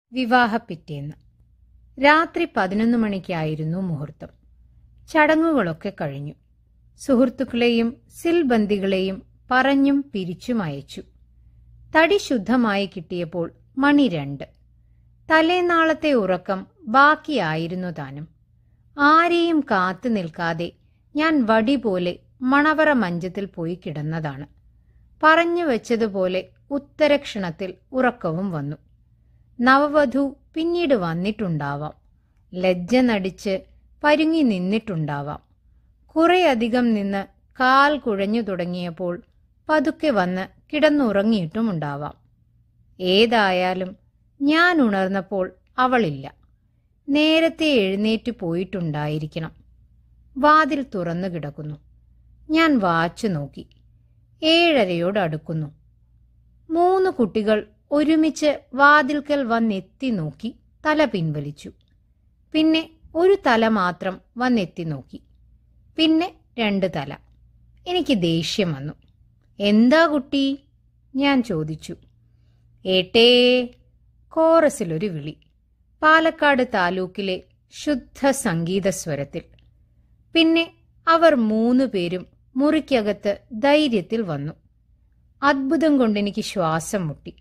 വിവാഹപ്പിറ്റേന്ന് രാത്രി പതിനൊന്ന് മണിക്കായിരുന്നു മുഹൂർത്തം ചടങ്ങുകളൊക്കെ കഴിഞ്ഞു സുഹൃത്തുക്കളെയും സിൽബന്ദികളെയും പറഞ്ഞും പിരിച്ചും അയച്ചു തടി ശുദ്ധമായി കിട്ടിയപ്പോൾ മണി രണ്ട് തലേനാളത്തെ ഉറക്കം ബാക്കിയായിരുന്നു താനും ആരെയും കാത്തു നിൽക്കാതെ ഞാൻ വടി പോലെ മണവറ മഞ്ചത്തിൽ പോയി കിടന്നതാണ് പറഞ്ഞു വെച്ചതുപോലെ ഉത്തരക്ഷണത്തിൽ ഉറക്കവും വന്നു നവവധു പിന്നീട് വന്നിട്ടുണ്ടാവാം ലജ്ജ നടിച്ച് പരുങ്ങി നിന്നിട്ടുണ്ടാവാം കുറേയധികം നിന്ന് കാൽ കുഴഞ്ഞു തുടങ്ങിയപ്പോൾ പതുക്കെ വന്ന് കിടന്നുറങ്ങിയിട്ടുമുണ്ടാവാം ഏതായാലും ഞാൻ ഉണർന്നപ്പോൾ അവളില്ല നേരത്തെ എഴുന്നേറ്റ് പോയിട്ടുണ്ടായിരിക്കണം വാതിൽ തുറന്നു കിടക്കുന്നു ഞാൻ വാച്ചു നോക്കി ഏഴരയോട് അടുക്കുന്നു മൂന്ന് കുട്ടികൾ ഒരുമിച്ച് വാതിൽക്കൽ വന്നെത്തി നോക്കി തല പിൻവലിച്ചു പിന്നെ ഒരു തല മാത്രം വന്നെത്തി നോക്കി പിന്നെ രണ്ട് തല എനിക്ക് ദേഷ്യം വന്നു എന്താ കുട്ടി ഞാൻ ചോദിച്ചു ഏട്ടേ കോറസിലൊരു വിളി പാലക്കാട് താലൂക്കിലെ ശുദ്ധ സംഗീത സ്വരത്തിൽ പിന്നെ അവർ മൂന്നു പേരും മുറിക്കകത്ത് ധൈര്യത്തിൽ വന്നു അത്ഭുതം കൊണ്ടെനിക്ക് ശ്വാസം മുട്ടി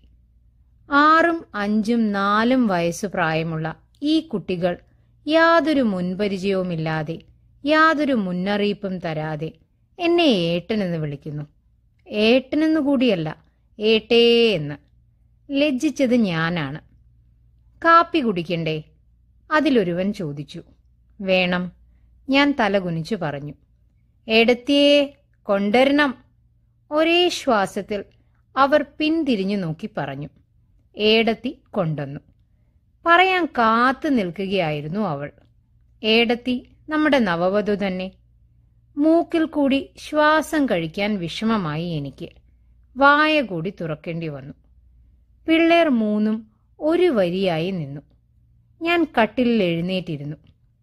ആറും അഞ്ചും നാലും വയസ്സു പ്രായമുള്ള ഈ കുട്ടികൾ യാതൊരു മുൻപരിചയവുമില്ലാതെ യാതൊരു മുന്നറിയിപ്പും തരാതെ എന്നെ ഏട്ടനെന്ന് വിളിക്കുന്നു ഏട്ടനെന്നു കൂടിയല്ല ഏട്ടേ എന്ന് ലജ്ജിച്ചത് ഞാനാണ് കാപ്പി കുടിക്കണ്ടേ അതിലൊരുവൻ ചോദിച്ചു വേണം ഞാൻ തലകുനിച്ചു പറഞ്ഞു എടത്തിയേ കൊണ്ടുവരണം ഒരേ ശ്വാസത്തിൽ അവർ പിന്തിരിഞ്ഞു നോക്കി പറഞ്ഞു ഏടത്തി കൊണ്ടുവന്നു പറയാൻ കാത്തു നിൽക്കുകയായിരുന്നു അവൾ ഏടത്തി നമ്മുടെ നവവധു തന്നെ മൂക്കിൽ കൂടി ശ്വാസം കഴിക്കാൻ വിഷമമായി എനിക്ക് വായ കൂടി തുറക്കേണ്ടി വന്നു പിള്ളേർ മൂന്നും ഒരു വരിയായി നിന്നു ഞാൻ കട്ടിലിൽ എഴുന്നേറ്റിരുന്നു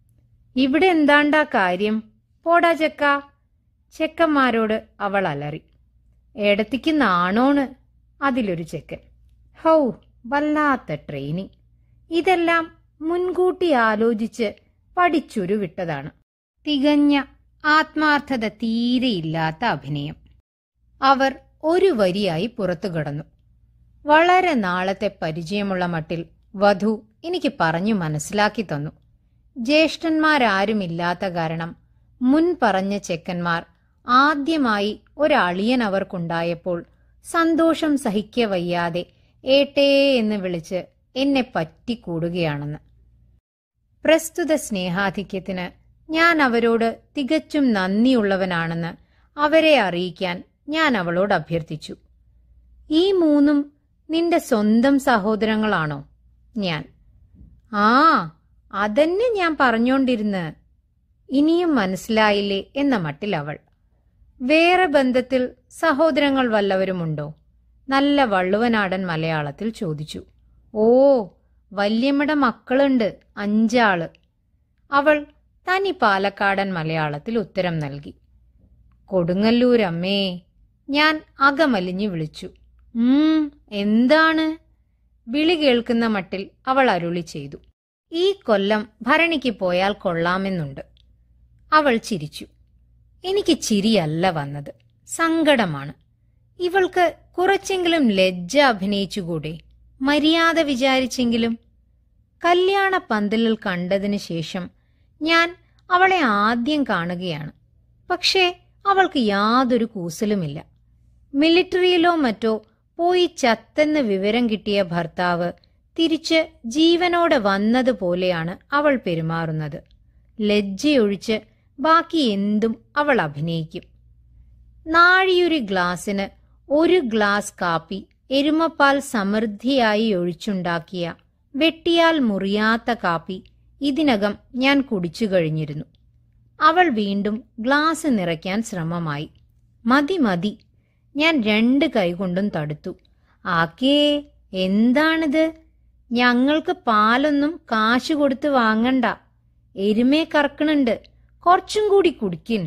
ഇവിടെ എന്താണ്ടാ കാര്യം പോടാ ചെക്ക ചെക്കന്മാരോട് അവൾ അലറി എടത്തിക്ക് നാണോണ് അതിലൊരു ചെക്കൻ ഹൗ വല്ലാത്ത ട്രെയിനിങ് ഇതെല്ലാം മുൻകൂട്ടി ആലോചിച്ച് പഠിച്ചൊരു വിട്ടതാണ് തികഞ്ഞ ആത്മാർത്ഥത തീരെയില്ലാത്ത അഭിനയം അവർ ഒരു വരിയായി പുറത്തു കടന്നു വളരെ നാളത്തെ പരിചയമുള്ള മട്ടിൽ വധു എനിക്ക് പറഞ്ഞു മനസ്സിലാക്കി തന്നു ജ്യേഷ്ഠന്മാരാരുമില്ലാത്ത കാരണം മുൻ പറഞ്ഞ ചെക്കന്മാർ ആദ്യമായി ഒരളിയൻ അവർക്കുണ്ടായപ്പോൾ സന്തോഷം സഹിക്ക വയ്യാതെ ഏട്ടേ എന്ന് വിളിച്ച് എന്നെ പറ്റിക്കൂടുകയാണെന്ന് പ്രസ്തുത സ്നേഹാധിക്യത്തിന് ഞാൻ അവരോട് തികച്ചും നന്ദിയുള്ളവനാണെന്ന് അവരെ അറിയിക്കാൻ ഞാൻ അവളോട് അഭ്യർത്ഥിച്ചു ഈ മൂന്നും നിന്റെ സ്വന്തം സഹോദരങ്ങളാണോ ഞാൻ ആ അതന്നെ ഞാൻ പറഞ്ഞോണ്ടിരുന്ന് ഇനിയും മനസ്സിലായില്ലേ എന്ന മട്ടിൽ അവൾ വേറെ ബന്ധത്തിൽ സഹോദരങ്ങൾ വല്ലവരുമുണ്ടോ നല്ല വള്ളുവനാടൻ മലയാളത്തിൽ ചോദിച്ചു ഓ വല്യമ്മയുടെ മക്കളുണ്ട് അഞ്ചാള് അവൾ തനി പാലക്കാടൻ മലയാളത്തിൽ ഉത്തരം നൽകി കൊടുങ്ങല്ലൂരമ്മേ ഞാൻ അകമലിഞ്ഞു വിളിച്ചു ഉം എന്താണ് വിളി കേൾക്കുന്ന മട്ടിൽ അവൾ അരുളി ചെയ്തു ഈ കൊല്ലം ഭരണിക്ക് പോയാൽ കൊള്ളാമെന്നുണ്ട് അവൾ ചിരിച്ചു എനിക്ക് ചിരിയല്ല വന്നത് സങ്കടമാണ് ഇവൾക്ക് കുറച്ചെങ്കിലും ലജ്ജ അഭിനയിച്ചുകൂടെ മര്യാദ വിചാരിച്ചെങ്കിലും കല്യാണ പന്തലിൽ കണ്ടതിന് ശേഷം ഞാൻ അവളെ ആദ്യം കാണുകയാണ് പക്ഷേ അവൾക്ക് യാതൊരു കൂസലുമില്ല മിലിറ്ററിയിലോ മറ്റോ പോയി ചത്തെന്ന് വിവരം കിട്ടിയ ഭർത്താവ് തിരിച്ച് ജീവനോടെ വന്നതുപോലെയാണ് അവൾ പെരുമാറുന്നത് ലജ്ജയൊഴിച്ച് ബാക്കി എന്തും അവൾ അഭിനയിക്കും നാഴിയൊരു ഗ്ലാസ്സിന് ഒരു ഗ്ലാസ് കാപ്പി എരുമപ്പാൽ സമൃദ്ധിയായി ഒഴിച്ചുണ്ടാക്കിയ വെട്ടിയാൽ മുറിയാത്ത കാപ്പി ഇതിനകം ഞാൻ കുടിച്ചു കഴിഞ്ഞിരുന്നു അവൾ വീണ്ടും ഗ്ലാസ് നിറയ്ക്കാൻ ശ്രമമായി മതി മതി ഞാൻ രണ്ട് കൈകൊണ്ടും തടുത്തു ആക്കേ എന്താണിത് ഞങ്ങൾക്ക് പാലൊന്നും കാശ് കൊടുത്ത് വാങ്ങണ്ട എരുമേ കറക്കണുണ്ട് കുറച്ചും കൂടി കുടിക്കിൻ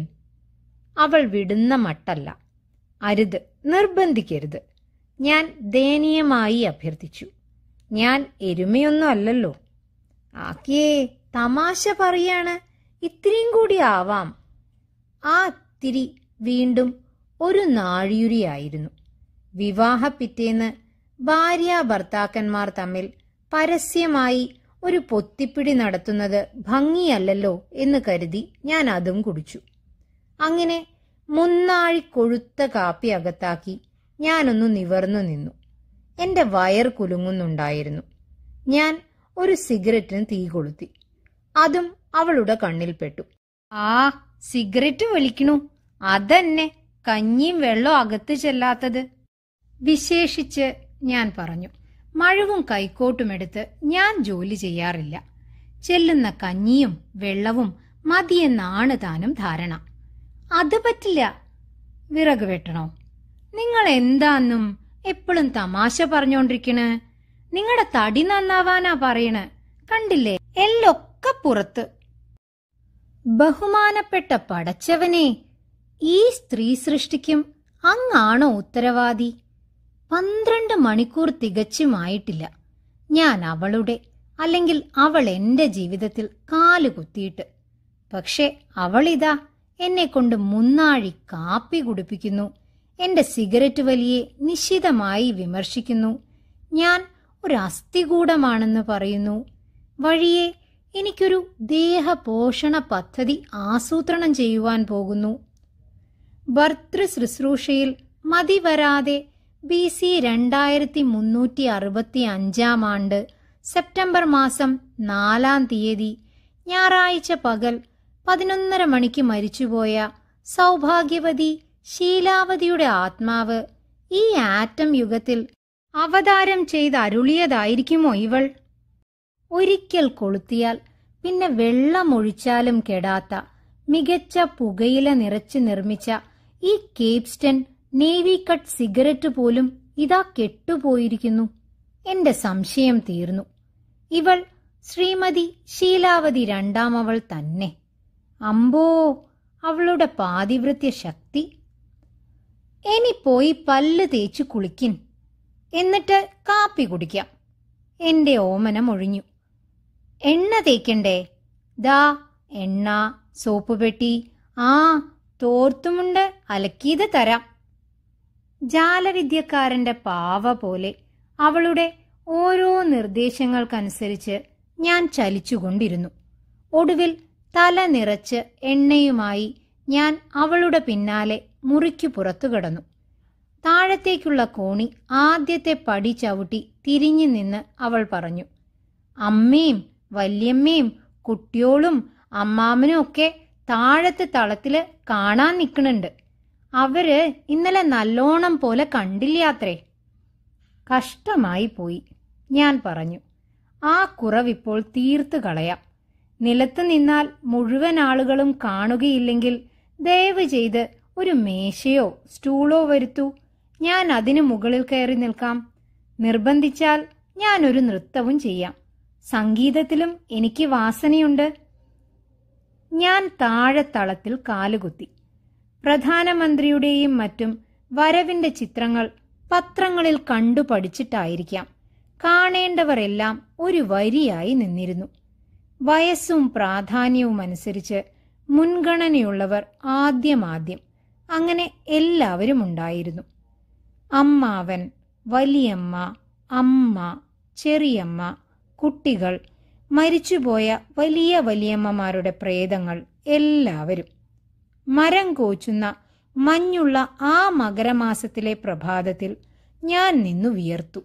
അവൾ വിടുന്ന മട്ടല്ല അരുത് നിർബന്ധിക്കരുത് ഞാൻ ദയനീയമായി അഭ്യർത്ഥിച്ചു ഞാൻ എരുമയൊന്നും അല്ലല്ലോ ആക്കിയേ തമാശ പറയാണ് ഇത്തിരിയും കൂടി ആവാം ആ തിരി വീണ്ടും ഒരു നാഴിയുരിയായിരുന്നു വിവാഹ പിറ്റേന്ന് ഭാര്യ ഭർത്താക്കന്മാർ തമ്മിൽ പരസ്യമായി ഒരു പൊത്തിപ്പിടി നടത്തുന്നത് ഭംഗിയല്ലല്ലോ എന്ന് കരുതി ഞാൻ അതും കുടിച്ചു അങ്ങനെ മുന്നാഴി കൊഴുത്ത കാപ്പി അകത്താക്കി ഞാനൊന്നു നിവർന്നു നിന്നു എന്റെ വയർ കുലുങ്ങുന്നുണ്ടായിരുന്നു ഞാൻ ഒരു സിഗരറ്റിന് തീ കൊളുത്തി അതും അവളുടെ കണ്ണിൽപ്പെട്ടു ആ സിഗരറ്റ് വലിക്കണു അതന്നെ കഞ്ഞിയും വെള്ളം അകത്ത് ചെല്ലാത്തത് വിശേഷിച്ച് ഞാൻ പറഞ്ഞു മഴവും കൈക്കോട്ടുമെടുത്ത് ഞാൻ ജോലി ചെയ്യാറില്ല ചെല്ലുന്ന കഞ്ഞിയും വെള്ളവും മതിയെന്നാണ് താനും ധാരണ അത് പറ്റില്ല വിറക് വെട്ടണോ നിങ്ങൾ എന്താന്നും എപ്പോഴും തമാശ പറഞ്ഞോണ്ടിരിക്കണ് നിങ്ങളുടെ തടി നന്നാവാനാ പറയണ് കണ്ടില്ലേ എല്ലൊക്കെ പുറത്ത് ബഹുമാനപ്പെട്ട പടച്ചവനെ ഈ സ്ത്രീ സൃഷ്ടിക്കും അങ്ങാണോ ഉത്തരവാദി പന്ത്രണ്ട് മണിക്കൂർ തികച്ചുമായിട്ടില്ല ഞാൻ അവളുടെ അല്ലെങ്കിൽ അവൾ എന്റെ ജീവിതത്തിൽ കാല് കുത്തിയിട്ട് പക്ഷെ അവളിതാ എന്നെ കൊണ്ട് മുന്നാഴി കാപ്പി കുടിപ്പിക്കുന്നു എന്റെ സിഗരറ്റ് വലിയെ നിശിതമായി വിമർശിക്കുന്നു ഞാൻ ഒരു അസ്ഥികൂടമാണെന്ന് പറയുന്നു വഴിയെ എനിക്കൊരു ദേഹപോഷണ പദ്ധതി ആസൂത്രണം ചെയ്യുവാൻ പോകുന്നു ഭർത്തൃ ശുശ്രൂഷയിൽ മതി വരാതെ ബി സി രണ്ടായിരത്തി മുന്നൂറ്റി അറുപത്തി അഞ്ചാം ആണ്ട് സെപ്റ്റംബർ മാസം നാലാം തീയതി ഞായറാഴ്ച പകൽ പതിനൊന്നര മണിക്ക് മരിച്ചുപോയ സൗഭാഗ്യവതി ശീലാവതിയുടെ ആത്മാവ് ഈ ആറ്റം യുഗത്തിൽ അവതാരം ചെയ്ത് അരുളിയതായിരിക്കുമോ ഇവൾ ഒരിക്കൽ കൊളുത്തിയാൽ പിന്നെ വെള്ളമൊഴിച്ചാലും കെടാത്ത മികച്ച പുകയില നിറച്ച് നിർമ്മിച്ച ഈ കേപ്സ്റ്റൺ നേവി കട്ട് സിഗരറ്റ് പോലും ഇതാ കെട്ടുപോയിരിക്കുന്നു എന്റെ സംശയം തീർന്നു ഇവൾ ശ്രീമതി ശീലാവതി രണ്ടാമവൾ തന്നെ അമ്പോ അവളുടെ പാതിവൃത്യ ശക്തി ഇനി പോയി പല്ല് തേച്ച് കുളിക്കിൻ എന്നിട്ട് കാപ്പി കുടിക്കാം എന്റെ ഓമനം ഒഴിഞ്ഞു എണ്ണ തേക്കണ്ടേ ദാ എണ്ണ സോപ്പ് പെട്ടി ആ തോർത്തുമുണ്ട് അലക്കിയത് തരാം ജാലവിദ്യക്കാരന്റെ പാവ പോലെ അവളുടെ ഓരോ നിർദ്ദേശങ്ങൾക്കനുസരിച്ച് ഞാൻ ചലിച്ചുകൊണ്ടിരുന്നു ഒടുവിൽ തല നിറച്ച് എണ്ണയുമായി ഞാൻ അവളുടെ പിന്നാലെ മുറിക്കു പുറത്തു കിടന്നു താഴത്തേക്കുള്ള കോണി ആദ്യത്തെ പടി ചവിട്ടി തിരിഞ്ഞു നിന്ന് അവൾ പറഞ്ഞു അമ്മയും വല്യമ്മയും കുട്ടിയോളും അമ്മാമനും ഒക്കെ താഴത്തെ തളത്തില് കാണാൻ നിൽക്കണുണ്ട് അവര് ഇന്നലെ നല്ലോണം പോലെ കണ്ടില്ലാത്രേ കഷ്ടമായി പോയി ഞാൻ പറഞ്ഞു ആ കുറവിപ്പോൾ തീർത്തു കളയാം നിലത്ത് നിന്നാൽ മുഴുവൻ ആളുകളും കാണുകയില്ലെങ്കിൽ ദയവ് ചെയ്ത് ഒരു മേശയോ സ്റ്റൂളോ വരുത്തൂ ഞാൻ അതിനു മുകളിൽ കയറി നിൽക്കാം നിർബന്ധിച്ചാൽ ഞാൻ ഒരു നൃത്തവും ചെയ്യാം സംഗീതത്തിലും എനിക്ക് വാസനയുണ്ട് ഞാൻ താഴെത്തളത്തിൽ കാലുകുത്തി പ്രധാനമന്ത്രിയുടെയും മറ്റും വരവിന്റെ ചിത്രങ്ങൾ പത്രങ്ങളിൽ കണ്ടു പഠിച്ചിട്ടായിരിക്കാം കാണേണ്ടവരെല്ലാം ഒരു വരിയായി നിന്നിരുന്നു വയസ്സും പ്രാധാന്യവും അനുസരിച്ച് മുൻഗണനയുള്ളവർ ആദ്യമാദ്യം അങ്ങനെ എല്ലാവരും ഉണ്ടായിരുന്നു അമ്മാവൻ വലിയമ്മ അമ്മ ചെറിയമ്മ കുട്ടികൾ മരിച്ചുപോയ വലിയ വലിയമ്മമാരുടെ പ്രേതങ്ങൾ എല്ലാവരും മരം കോച്ചുന്ന മഞ്ഞുള്ള ആ മകരമാസത്തിലെ പ്രഭാതത്തിൽ ഞാൻ നിന്നു വിയർത്തു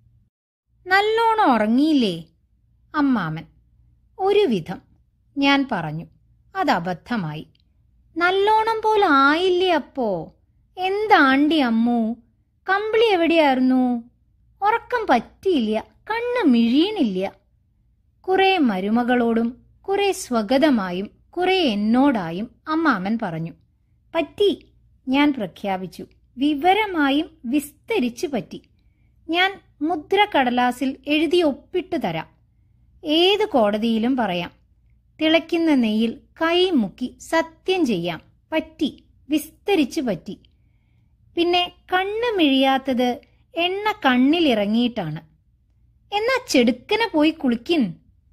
നല്ലോണം ഉറങ്ങിയില്ലേ അമ്മാമൻ ഒരുവിധം ഞാൻ പറഞ്ഞു അത് അബദ്ധമായി നല്ലോണം പോലെ ആയില്ലേ അപ്പോ എന്താണ്ടി അമ്മു കമ്പിളി എവിടെയായിരുന്നു ഉറക്കം പറ്റിയില്ല കണ്ണ് മിഴിയണില്ല കുറെ മരുമകളോടും കുറെ സ്വഗതമായും കുറെ എന്നോടായും അമ്മാമൻ പറഞ്ഞു പറ്റി ഞാൻ പ്രഖ്യാപിച്ചു വിവരമായും വിസ്തരിച്ചു പറ്റി ഞാൻ മുദ്ര കടലാസിൽ എഴുതി ഒപ്പിട്ടു തരാം ഏത് കോടതിയിലും പറയാം തിളയ്ക്കുന്ന നെയ്യിൽ കൈ മുക്കി സത്യം ചെയ്യാം പറ്റി വിസ്തരിച്ചു പറ്റി പിന്നെ കണ്ണ് മിഴിയാത്തത് എണ്ണ കണ്ണിലിറങ്ങിയിട്ടാണ് എന്നാ ചെടുക്കനെ പോയി കുളിക്കിൻ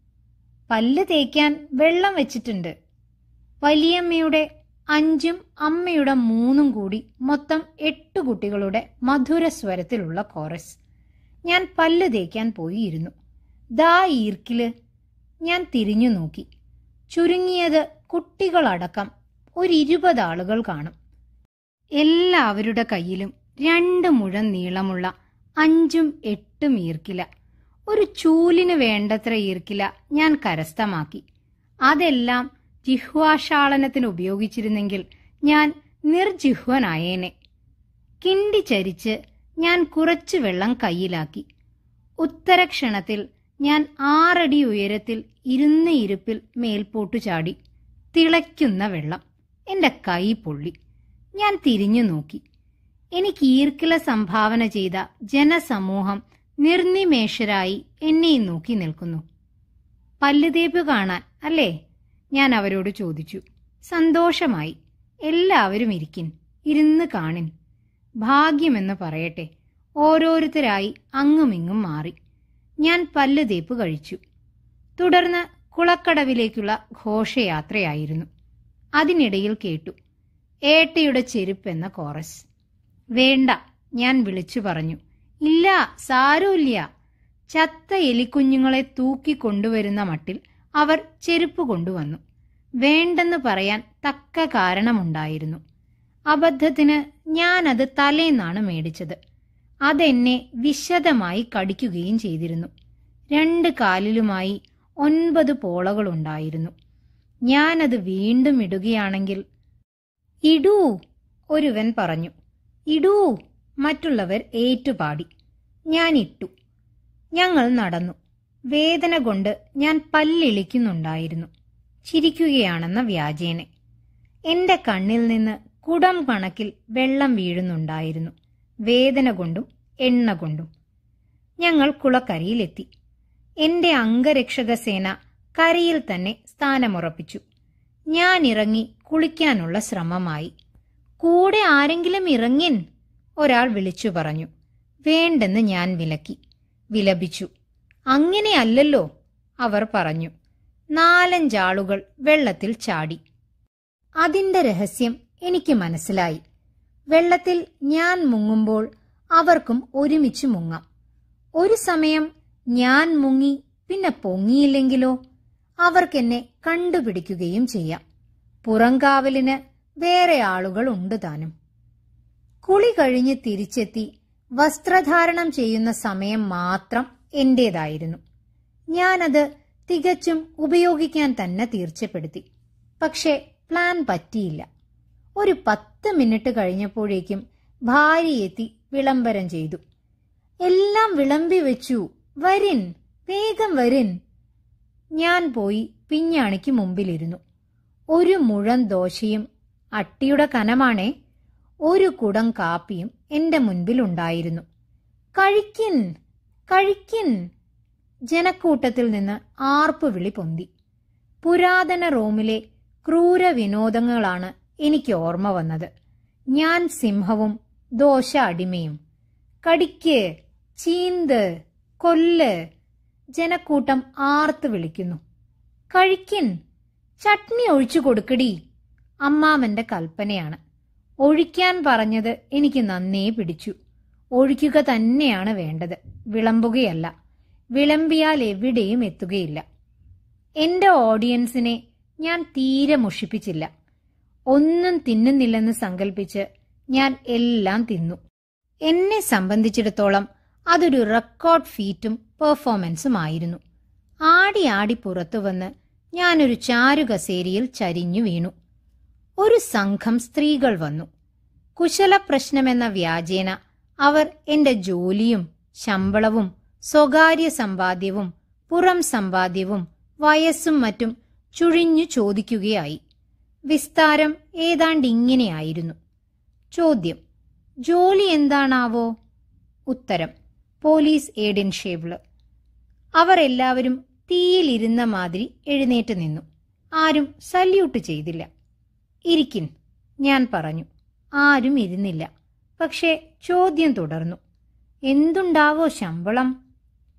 പല്ല് തേക്കാൻ വെള്ളം വെച്ചിട്ടുണ്ട് വലിയമ്മയുടെ അഞ്ചും അമ്മയുടെ മൂന്നും കൂടി മൊത്തം എട്ട് കുട്ടികളുടെ മധുര സ്വരത്തിലുള്ള കോറസ് ഞാൻ പല്ല് തേക്കാൻ പോയിരുന്നു ദാ ഈർക്കില് ഞാൻ തിരിഞ്ഞു നോക്കി ചുരുങ്ങിയത് കുട്ടികളടക്കം ഒരു ഇരുപത് ആളുകൾ കാണും എല്ലാവരുടെ കയ്യിലും രണ്ട് മുഴം നീളമുള്ള അഞ്ചും എട്ടും ഈർക്കില ഒരു ചൂലിന് വേണ്ടത്ര ഈർക്കില ഞാൻ കരസ്ഥമാക്കി അതെല്ലാം ജിഹ്വാശാളനത്തിന് ഉപയോഗിച്ചിരുന്നെങ്കിൽ ഞാൻ നിർജിഹ്വനായേനെ കിണ്ടി ചരിച്ച് ഞാൻ കുറച്ചു വെള്ളം കയ്യിലാക്കി ഉത്തരക്ഷണത്തിൽ ഞാൻ ആറടി ഉയരത്തിൽ ഇരുന്ന ഇരുപ്പിൽ മേൽപോട്ടു ചാടി തിളയ്ക്കുന്ന വെള്ളം എന്റെ കൈ പൊള്ളി ഞാൻ തിരിഞ്ഞു നോക്കി എനിക്ക് ഈർക്കില സംഭാവന ചെയ്ത ജനസമൂഹം നിർനിമേഷരായി എന്നെയും നോക്കി നിൽക്കുന്നു പല്ലുതേപ്പ് കാണാൻ അല്ലേ ഞാൻ അവരോട് ചോദിച്ചു സന്തോഷമായി എല്ലാവരും ഇരിക്കിൻ ഇരുന്ന് കാണിൻ ഭാഗ്യമെന്ന് പറയട്ടെ ഓരോരുത്തരായി അങ്ങുമിങ്ങും മാറി ഞാൻ പല്ല് തേപ്പ് കഴിച്ചു തുടർന്ന് കുളക്കടവിലേക്കുള്ള ഘോഷയാത്രയായിരുന്നു അതിനിടയിൽ കേട്ടു ഏട്ടയുടെ ചെരുപ്പ് എന്ന കോറസ് വേണ്ട ഞാൻ വിളിച്ചു പറഞ്ഞു ഇല്ല സാരമില്ല ചത്ത എലിക്കുഞ്ഞുങ്ങളെ തൂക്കിക്കൊണ്ടുവരുന്ന മട്ടിൽ അവർ ചെരുപ്പ് കൊണ്ടുവന്നു വേണ്ടെന്ന് പറയാൻ തക്ക കാരണമുണ്ടായിരുന്നു അബദ്ധത്തിന് ഞാനത് തലേന്നാണ് മേടിച്ചത് അതെന്നെ വിശദമായി കടിക്കുകയും ചെയ്തിരുന്നു രണ്ട് കാലിലുമായി ഒൻപത് പോളകളുണ്ടായിരുന്നു ഞാനത് വീണ്ടും ഇടുകയാണെങ്കിൽ ഇടൂ ഒരുവൻ പറഞ്ഞു ഇടൂ മറ്റുള്ളവർ ഏറ്റുപാടി ഞാൻ ഇട്ടു ഞങ്ങൾ നടന്നു വേദന കൊണ്ട് ഞാൻ പല്ലിളിക്കുന്നുണ്ടായിരുന്നു ചിരിക്കുകയാണെന്ന വ്യാജേനെ എന്റെ കണ്ണിൽ നിന്ന് കുടം കണക്കിൽ വെള്ളം വീഴുന്നുണ്ടായിരുന്നു വേദന കൊണ്ടും എണ്ണ കൊണ്ടും ഞങ്ങൾ കുളക്കരയിലെത്തി എന്റെ അംഗരക്ഷക സേന കരയിൽ തന്നെ സ്ഥാനമുറപ്പിച്ചു ഞാൻ ഇറങ്ങി കുളിക്കാനുള്ള ശ്രമമായി കൂടെ ആരെങ്കിലും ഇറങ്ങിൻ ഒരാൾ വിളിച്ചു പറഞ്ഞു വേണ്ടെന്ന് ഞാൻ വിലക്കി വിലപിച്ചു അങ്ങനെയല്ലല്ലോ അവർ പറഞ്ഞു നാലഞ്ചാളുകൾ വെള്ളത്തിൽ ചാടി അതിന്റെ രഹസ്യം എനിക്ക് മനസ്സിലായി വെള്ളത്തിൽ ഞാൻ മുങ്ങുമ്പോൾ അവർക്കും ഒരുമിച്ച് മുങ്ങാം ഒരു സമയം ഞാൻ മുങ്ങി പിന്നെ പൊങ്ങിയില്ലെങ്കിലോ അവർക്കെന്നെ കണ്ടുപിടിക്കുകയും ചെയ്യാം പുറംകാവലിന് വേറെ ആളുകൾ ഉണ്ട് താനും കുളി കഴിഞ്ഞ് തിരിച്ചെത്തി വസ്ത്രധാരണം ചെയ്യുന്ന സമയം മാത്രം എന്റേതായിരുന്നു ഞാനത് തികച്ചും ഉപയോഗിക്കാൻ തന്നെ തീർച്ചപ്പെടുത്തി പക്ഷെ പ്ലാൻ പറ്റിയില്ല ഒരു പത്ത് മിനിറ്റ് കഴിഞ്ഞപ്പോഴേക്കും ഭാര്യ എത്തി വിളംബരം ചെയ്തു എല്ലാം വിളമ്പി വെച്ചു വരിൻ വേഗം വരിൻ ഞാൻ പോയി പിഞ്ഞാണിക്ക് മുമ്പിലിരുന്നു ഒരു മുഴം ദോശയും അട്ടിയുടെ കനമാണേ ഒരു കുടം കാപ്പിയും എന്റെ മുൻപിലുണ്ടായിരുന്നു കഴിക്കിൻ കഴിക്കിൻ ജനക്കൂട്ടത്തിൽ നിന്ന് ആർപ്പ് വിളി പൊന്തി പുരാതന റോമിലെ ക്രൂര വിനോദങ്ങളാണ് എനിക്ക് ഓർമ്മ വന്നത് ഞാൻ സിംഹവും ദോശ അടിമയും കടിക്ക് ചീന്ത് കൊല്ല് ജനക്കൂട്ടം ആർത്ത് വിളിക്കുന്നു കഴിക്കിൻ ചട്നി ഒഴിച്ചു കൊടുക്കടി അമ്മാവന്റെ കൽപ്പനയാണ് ഒഴിക്കാൻ പറഞ്ഞത് എനിക്ക് നന്നേ പിടിച്ചു ഒഴിക്കുക തന്നെയാണ് വേണ്ടത് വിളമ്പുകയല്ല വിളമ്പിയാൽ എവിടെയും എത്തുകയില്ല എന്റെ ഓഡിയൻസിനെ ഞാൻ തീരെ മുഷിപ്പിച്ചില്ല ഒന്നും തിന്നുന്നില്ലെന്ന് സങ്കല്പിച്ച് ഞാൻ എല്ലാം തിന്നു എന്നെ സംബന്ധിച്ചിടത്തോളം അതൊരു റെക്കോർഡ് ഫീറ്റും പെർഫോമൻസും ആയിരുന്നു ആടി ആടി പുറത്തു വന്ന് ഞാനൊരു ചാരുകസേരിയിൽ ചരിഞ്ഞു വീണു ഒരു സംഘം സ്ത്രീകൾ വന്നു കുശല പ്രശ്നമെന്ന വ്യാജേന അവർ എന്റെ ജോലിയും ശമ്പളവും സ്വകാര്യ സമ്പാദ്യവും പുറം സമ്പാദ്യവും വയസ്സും മറ്റും ചുഴിഞ്ഞു ചോദിക്കുകയായി വിസ്താരം ഏതാണ്ട് ഇങ്ങനെയായിരുന്നു ചോദ്യം ജോലി എന്താണാവോ ഉത്തരം പോലീസ് ഏഡിൻ ഷേബിള് അവർ എല്ലാവരും തീയിലിരുന്ന മാതിരി എഴുന്നേറ്റ് നിന്നു ആരും സല്യൂട്ട് ചെയ്തില്ല ഇരിക്കിൻ ഞാൻ പറഞ്ഞു ആരും ഇരുന്നില്ല പക്ഷേ ചോദ്യം തുടർന്നു എന്തുണ്ടാവോ ശമ്പളം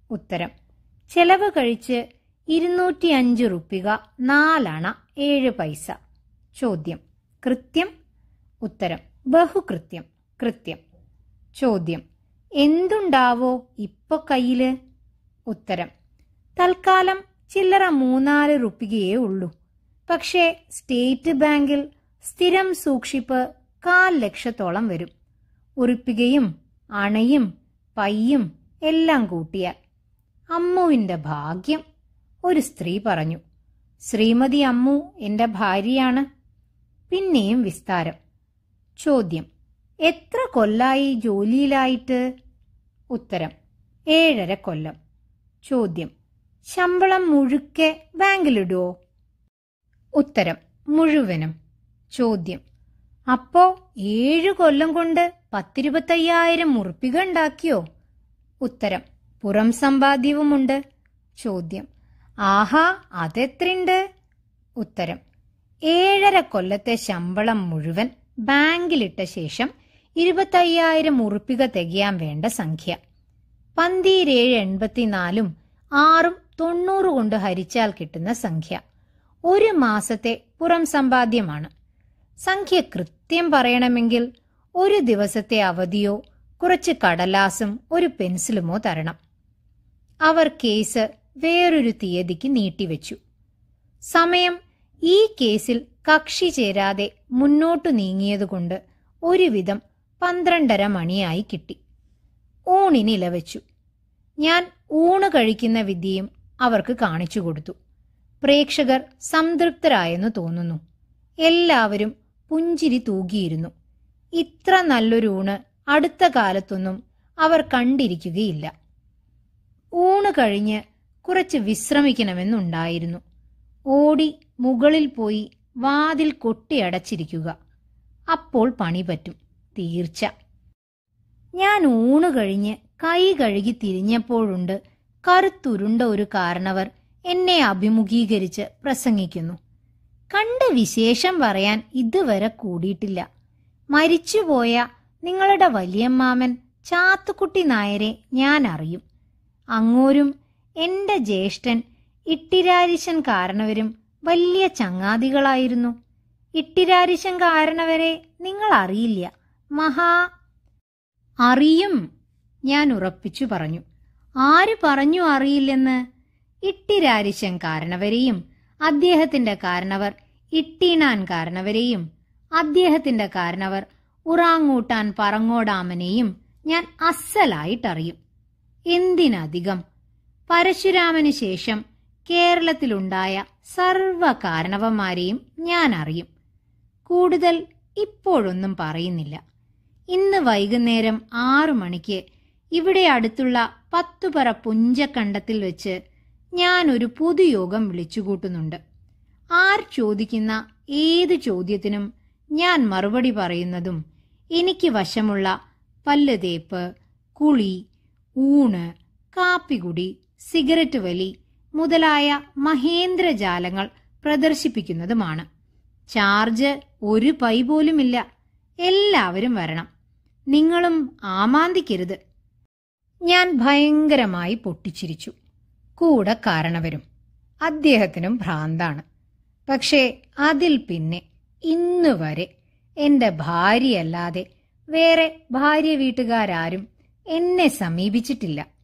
ഉത്തരം ചെലവ് കഴിച്ച് ഇരുന്നൂറ്റി അഞ്ച് റുപ്പിക നാലണ ഏഴ് പൈസ ചോദ്യം കൃത്യം ഉത്തരം ബഹുകൃത്യം കൃത്യം ചോദ്യം എന്തുണ്ടാവോ ഇപ്പൊ കയ്യില് ഉത്തരം തൽക്കാലം ചില്ലറ മൂന്നാല് റുപ്പികയേ ഉള്ളൂ പക്ഷേ സ്റ്റേറ്റ് ബാങ്കിൽ സ്ഥിരം സൂക്ഷിപ്പ് കാൽ ലക്ഷത്തോളം വരും ഉറുപ്പികയും അണയും പയ്യും എല്ലാം കൂട്ടിയാൽ അമ്മുവിന്റെ ഭാഗ്യം ഒരു സ്ത്രീ പറഞ്ഞു ശ്രീമതി അമ്മു എന്റെ ഭാര്യയാണ് പിന്നെയും വിസ്താരം ചോദ്യം എത്ര കൊല്ലായി ജോലിയിലായിട്ട് ഉത്തരം ഏഴര കൊല്ലം ചോദ്യം ശമ്പളം മുഴുക്കെ ബാങ്കിലിടുവോ ഉത്തരം മുഴുവനും ചോദ്യം അപ്പോ ഏഴു കൊല്ലം കൊണ്ട് പത്തിരുപത്തയ്യായിരം ഉറുപ്പിക ഉണ്ടാക്കിയോ ഉത്തരം പുറം സമ്പാദ്യവുമുണ്ട് ചോദ്യം ആഹാ അതെത്രയുണ്ട് ഉത്തരം ഏഴര കൊല്ലത്തെ ശമ്പളം മുഴുവൻ ബാങ്കിലിട്ട ശേഷം ഇരുപത്തയ്യായിരം ഉറുപ്പിക തികയാൻ വേണ്ട സംഖ്യ പന്തീരേഴ് എൺപത്തിനാലും ആറും തൊണ്ണൂറ് കൊണ്ട് ഹരിച്ചാൽ കിട്ടുന്ന സംഖ്യ ഒരു മാസത്തെ പുറം സമ്പാദ്യമാണ് സംഖ്യ കൃത്യം പറയണമെങ്കിൽ ഒരു ദിവസത്തെ അവധിയോ കുറച്ച് കടലാസും ഒരു പെൻസിലുമോ തരണം അവർ കേസ് വേറൊരു തീയതിക്ക് നീട്ടിവെച്ചു സമയം ഈ കേസിൽ കക്ഷി ചേരാതെ മുന്നോട്ടു നീങ്ങിയതുകൊണ്ട് ഒരുവിധം പന്ത്രണ്ടര മണിയായി കിട്ടി ഊണിനില വെച്ചു ഞാൻ ഊണ് കഴിക്കുന്ന വിദ്യയും അവർക്ക് കാണിച്ചു കൊടുത്തു പ്രേക്ഷകർ സംതൃപ്തരായെന്ന് തോന്നുന്നു എല്ലാവരും പുഞ്ചിരി തൂകിയിരുന്നു ഇത്ര നല്ലൊരു ഊണ് അടുത്ത കാലത്തൊന്നും അവർ കണ്ടിരിക്കുകയില്ല ഊണ് കഴിഞ്ഞ് കുറച്ച് വിശ്രമിക്കണമെന്നുണ്ടായിരുന്നു ഓടി മുകളിൽ പോയി വാതിൽ കൊട്ടിയടച്ചിരിക്കുക അപ്പോൾ പണി പറ്റും തീർച്ച ഞാൻ ഊണ് കഴിഞ്ഞ് കൈ കഴുകി തിരിഞ്ഞപ്പോഴുണ്ട് കറുത്തുരുണ്ട ഒരു കാരണവർ എന്നെ അഭിമുഖീകരിച്ച് പ്രസംഗിക്കുന്നു കണ്ട വിശേഷം പറയാൻ ഇതുവരെ കൂടിയിട്ടില്ല മരിച്ചുപോയ നിങ്ങളുടെ വലിയമ്മാമൻ ചാത്തുക്കുട്ടി നായരെ ഞാൻ അറിയും അങ്ങോരും എന്റെ ജ്യേഷ്ഠൻ ഇട്ടിരാരിശൻ കാരണവരും വലിയ ചങ്ങാതികളായിരുന്നു ഇട്ടിരാരിശൻ കാരണവരെ നിങ്ങൾ അറിയില്ല മഹാ അറിയും ഞാൻ ഉറപ്പിച്ചു പറഞ്ഞു ആര് പറഞ്ഞു അറിയില്ലെന്ന് ഇട്ടിരാരിശൻ കാരണവരെയും അദ്ദേഹത്തിന്റെ കാരണവർ ഇട്ടീണാൻ കാരണവരെയും അദ്ദേഹത്തിന്റെ കാരണവർ ഉറാങ്ങൂട്ടാൻ പറങ്ങോടാമനെയും ഞാൻ അസലായിട്ടറിയും എന്തിനധികം പരശുരാമന് ശേഷം കേരളത്തിലുണ്ടായ സർവ കാരണവന്മാരെയും ഞാൻ അറിയും കൂടുതൽ ഇപ്പോഴൊന്നും പറയുന്നില്ല ഇന്ന് വൈകുന്നേരം ആറു മണിക്ക് ഇവിടെ അടുത്തുള്ള പത്തുപറ പുഞ്ചക്കണ്ടത്തിൽ വെച്ച് ഞാൻ ഒരു പൊതുയോഗം വിളിച്ചുകൂട്ടുന്നുണ്ട് ആർ ചോദിക്കുന്ന ഏത് ചോദ്യത്തിനും ഞാൻ മറുപടി പറയുന്നതും എനിക്ക് വശമുള്ള പല്ല് തേപ്പ് കുളി ഊണ് കാപ്പികുടി സിഗരറ്റ് വലി മുതലായ മഹേന്ദ്രജാലങ്ങൾ പ്രദർശിപ്പിക്കുന്നതുമാണ് ചാർജ് ഒരു പൈ പോലുമില്ല എല്ലാവരും വരണം നിങ്ങളും ആമാന്തിക്കരുത് ഞാൻ ഭയങ്കരമായി പൊട്ടിച്ചിരിച്ചു കൂടെ കാരണവരും അദ്ദേഹത്തിനും ഭ്രാന്താണ് പക്ഷേ അതിൽ പിന്നെ ഇന്ന് വരെ എന്റെ ഭാര്യയല്ലാതെ വേറെ ഭാര്യ വീട്ടുകാരാരും എന്നെ സമീപിച്ചിട്ടില്ല